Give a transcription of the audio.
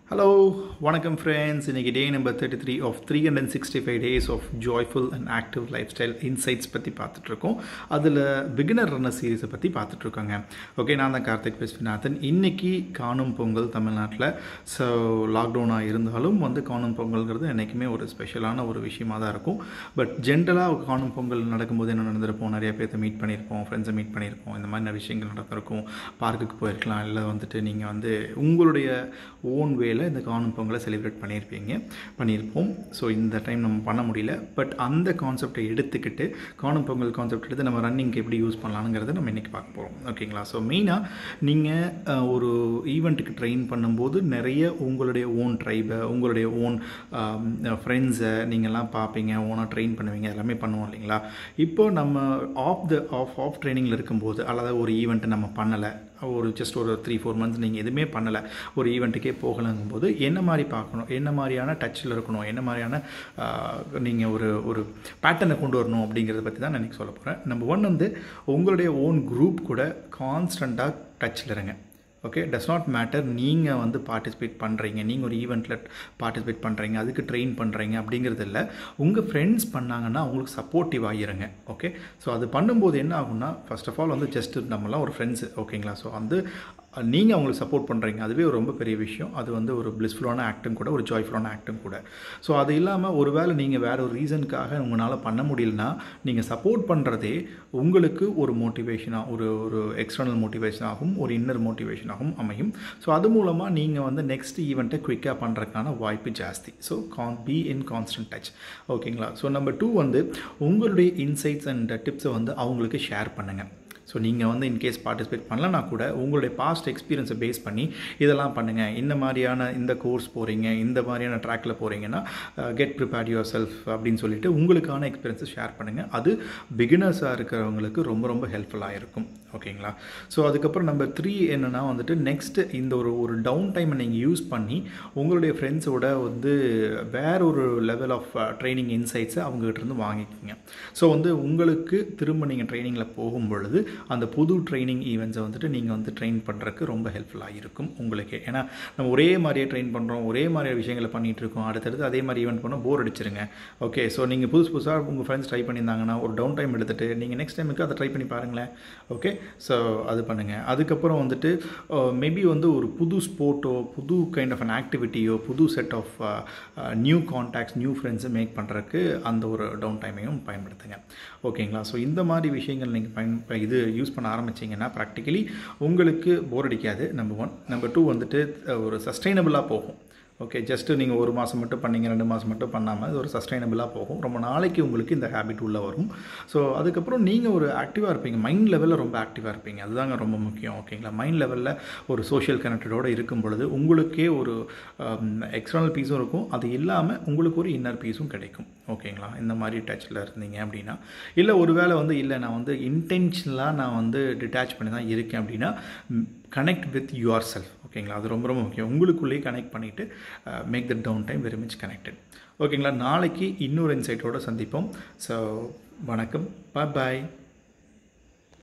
hello வணக்கம் friends இன்றைக்கி day number thirty three of three hundred sixty five days of joyful and active lifestyle insights பற்றி பார்த்துட்ருக்கோம் அதில் beginner runner சீரீஸை பற்றி பார்த்துட்ருக்கோங்க ஓகே நான் தான் கார்த்திக் விஸ்வநாதன் இன்றைக்கி காணும் பொங்கல் தமிழ்நாட்டில் ஸோ லாக்டவுனாக இருந்தாலும் வந்து காணும் பொங்கல்ங்கிறது என்றைக்குமே ஒரு ஸ்பெஷலான ஒரு விஷயமாக தான் இருக்கும் பட் ஜென்ரலாக காணும் பொங்கல் நடக்கும்போது என்ன நடந்திருப்போம் நிறைய பேர்த்த மீட் பண்ணியிருப்போம் ஃப்ரெண்ட்ஸை மீட் பண்ணியிருப்போம் இந்த மாதிரி நிறைய விஷயங்கள் நடந்திருக்கும் பார்க்குக்கு போயிருக்கலாம் இல்லை வந்துட்டு நீங்கள் வந்து உங்களுடைய ஓன் வேல இந்த காணும் பொங்கலை செலிப்ரேட் பண்ணியிருப்பீங்க பண்ணியிருப்போம் ஸோ இந்த டைம் நம்ம பண்ண முடியல பட் அந்த கான்செப்டை எடுத்துக்கிட்டு காணும் பொங்கல் கான்செப்ட் எடுத்து நம்ம ரன்னிங்க்கு எப்படி யூஸ் பண்ணலாங்கிறத நம்ம இன்றைக்கி பார்க்க போகிறோம் ஓகேங்களா ஸோ மெயினாக நீங்கள் ஒரு ஈவெண்ட்டுக்கு ட்ரெயின் பண்ணும்போது நிறைய உங்களுடைய ஓன் ட்ரைபை உங்களுடைய ஓன் ஃப்ரெண்ட்ஸை நீங்கள்லாம் பார்ப்பீங்க ஓனாக ட்ரெயின் பண்ணுவீங்க எல்லாமே பண்ணுவோம் இல்லைங்களா இப்போ நம்ம ஆஃப் த ஆஃப் ஆஃப் ட்ரைனிங்கில் இருக்கும்போது அல்லது ஒரு ஈவெண்ட்டை நம்ம பண்ணலை ஒரு ஜஸ்ட் ஒரு த்ரீ ஃபோர் மந்த்ஸ் நீங்கள் எதுவுமே பண்ணலை ஒரு ஈவெண்ட்டுக்கே போகலங்கும்போது என்ன மாதிரி பார்க்கணும் என்ன மாதிரியான டச்சில் இருக்கணும் என்ன மாதிரியான நீங்கள் ஒரு ஒரு பேட்டர்னை கொண்டு வரணும் அப்படிங்கிறத பற்றி தான் நான் இன்றைக்கி சொல்ல போகிறேன் நம்பர் ஒன் வந்து உங்களுடைய ஓன் குரூப் கூட கான்ஸ்டண்ட்டாக டச்சில் இருங்க ஓகே டஸ் நாட் மேட்டர் நீங்கள் வந்து பார்ட்டிசிபேட் பண்ணுறீங்க நீங்கள் ஒரு ஈவெண்ட்டில் பார்ட்டிசிபேட் பண்ணுறீங்க அதுக்கு ட்ரெயின் பண்ணுறீங்க அப்படிங்கிறது இல்லை உங்கள் ஃப்ரெண்ட்ஸ் பண்ணாங்கன்னா அவங்களுக்கு சப்போர்ட்டிவ் ஆகிருங்க ஓகே ஸோ அது பண்ணும்போது என்ன ஆகும்னா ஃபர்ஸ்ட் ஆஃப் ஆல் வந்து ஜஸ்ட் நம்மலாம் ஒரு ஃப்ரெண்ட்ஸு ஓகேங்களா ஸோ வந்து நீங்கள் அவங்களுக்கு சப்போர்ட் பண்ணுறீங்க அதுவே ஒரு ரொம்ப பெரிய விஷயம் அது வந்து ஒரு பிளிஸ்ஃபுல்லான ஆக்டும் கூட ஒரு ஜாய்ஃபுல்லான ஆக்டும் கூட ஸோ அது இல்லாமல் ஒரு வேளை நீங்கள் வேறு ஒரு ரீசனுக்காக உங்களால் பண்ண முடியலனா நீங்கள் சப்போர்ட் பண்ணுறதே உங்களுக்கு ஒரு மோட்டிவேஷனாக ஒரு ஒரு எக்ஸ்டர்னல் மோட்டிவேஷனாகவும் ஒரு இன்னர் மோட்டிவேஷனாகவும் அமையும் ஸோ அது மூலமாக நீங்கள் வந்து நெக்ஸ்ட் ஈவெண்ட்டை குயிக்காக பண்ணுறதுக்கான வாய்ப்பு ஜாஸ்தி so can be in constant touch ஓகேங்களா ஸோ நம்பர் டூ வந்து உங்களுடைய இன்சைட்ஸ் அண்ட் டிப்ஸை வந்து அவங்களுக்கு ஷேர் பண்ணுங்கள் ஸோ நீங்கள் வந்து இன்கேஸ் பார்ட்டிசிபேட் பண்ணலனா கூட உங்களுடைய பாஸ்ட் எக்ஸ்பீரியன்ஸை பேஸ் பண்ணி இதெல்லாம் பண்ணுங்கள் இந்த மாதிரியான இந்த கோர்ஸ் போகிறீங்க இந்த மாதிரியான ட்ராக்கில் போகிறீங்கன்னா கெட் ப்ரிப்பேர்ட் யுவர் செல்ஃப் அப்படின்னு சொல்லிட்டு உங்களுக்கான எக்ஸ்பீரியன்ஸை ஷேர் பண்ணுங்கள் அது பிகினர்ஸாக இருக்கிறவங்களுக்கு ரொம்ப ரொம்ப ஹெல்ப்ஃபுல்லாக இருக்கும் ஓகேங்களா ஸோ அதுக்கப்புறம் நம்பர் த்ரீ என்னென்னா வந்துட்டு நெக்ஸ்ட்டு இந்த ஒரு ஒரு டவுன் டைமை நீங்கள் யூஸ் பண்ணி உங்களுடைய ஃப்ரெண்ட்ஸோட வந்து வேற ஒரு லெவல் ஆஃப் ட்ரைனிங் இன்சைட்ஸை அவங்ககிட்டருந்து வாங்கிக்கிங்க ஸோ வந்து உங்களுக்கு திரும்ப நீங்கள் ட்ரைனிங்கில் போகும் பொழுது அந்த புது ட்ரைனிங் ஈவெண்ட்ஸை வந்துட்டு நீங்கள் வந்து ட்ரெயின் பண்ணுறதுக்கு ரொம்ப ஹெல்ப்ஃபுல்லாக இருக்கும் உங்களுக்கு ஏன்னா நம்ம ஒரே மாதிரியே ட்ரெயின் பண்ணுறோம் ஒரே மாதிரியான விஷயங்களை பண்ணிகிட்டு இருக்கோம் அடுத்தடுத்து அதே மாதிரி ஈவெண்ட் பண்ணால் போர் அடிச்சிருங்க ஓகே ஸோ நீங்கள் புதுசு புதுசாக உங்கள் ஃப்ரெண்ட்ஸ் ட்ரை பண்ணியிருந்தாங்கன்னா ஒரு டவுன் டைம் எடுத்துகிட்டு நீங்கள் நெக்ஸ்ட் டைமுக்கு அதை ட்ரை பண்ணி பாருங்களேன் ஓகே ஸோ அது பண்ணுங்கள் அதுக்கப்புறம் வந்துட்டு மேபி வந்து ஒரு புது ஸ்போர்ட்டோ புது கைண்ட் ஆஃப் அன் ஆக்டிவிட்டியோ புது set of new contacts new ஃப்ரெண்ட்ஸை மேக் பண்ணுறதுக்கு அந்த ஒரு டவுன் டைமையும் பயன்படுத்துங்க ஓகேங்களா ஸோ இந்த மாதிரி விஷயங்கள் நீங்கள் பயன் இது யூஸ் பண்ண ஆரம்பிச்சிங்கன்னா ப்ராக்டிக்கலி உங்களுக்கு போர் அடிக்காது நம்பர் ஒன் நம்பர் டூ வந்துட்டு ஒரு சஸ்டைனபிளாக போகும் ஓகே ஜஸ்ட்டு நீங்கள் ஒரு மாதம் மட்டும் பண்ணீங்க ரெண்டு மாதம் மட்டும் பண்ணாமல் இது ஒரு சஸ்டைனபிளாக போகும் ரொம்ப நாளைக்கு உங்களுக்கு இந்த ஹேபிட் உள்ளே வரும் ஸோ அதுக்கப்புறம் நீங்கள் ஒரு ஆக்டிவாக இருப்பீங்க மைண்ட் லெவலில் ரொம்ப ஆக்டிவாக இருப்பீங்க அதுதாங்க ரொம்ப முக்கியம் ஓகேங்களா மைண்ட் லெவலில் ஒரு சோஷியல் கனெக்டடோடு இருக்கும் பொழுது உங்களுக்கே ஒரு எக்ஸ்டர்னல் பீஸும் இருக்கும் அது இல்லாமல் உங்களுக்கு ஒரு இன்னர் பீஸும் கிடைக்கும் ஓகேங்களா இந்த மாதிரி டச்சில் இருந்தீங்க அப்படின்னா இல்லை ஒரு வேளை வந்து இல்லை நான் வந்து இன்டென்ஷனலாக நான் வந்து டிட்டாச் பண்ணி தான் இருக்கேன் அப்படின்னா கனெக்ட் வித் யுவர் செல்ஃப் ஓகேங்களா அது ரொம்ப ரொம்ப முக்கியம் உங்களுக்குள்ளேயே கனெக்ட் பண்ணிவிட்டு make the down time very much connected ஓகேங்களா நாளைக்கு இன்னொரு இன்சைட்டோடு சந்திப்போம் ஸோ வணக்கம் பாய் பாய்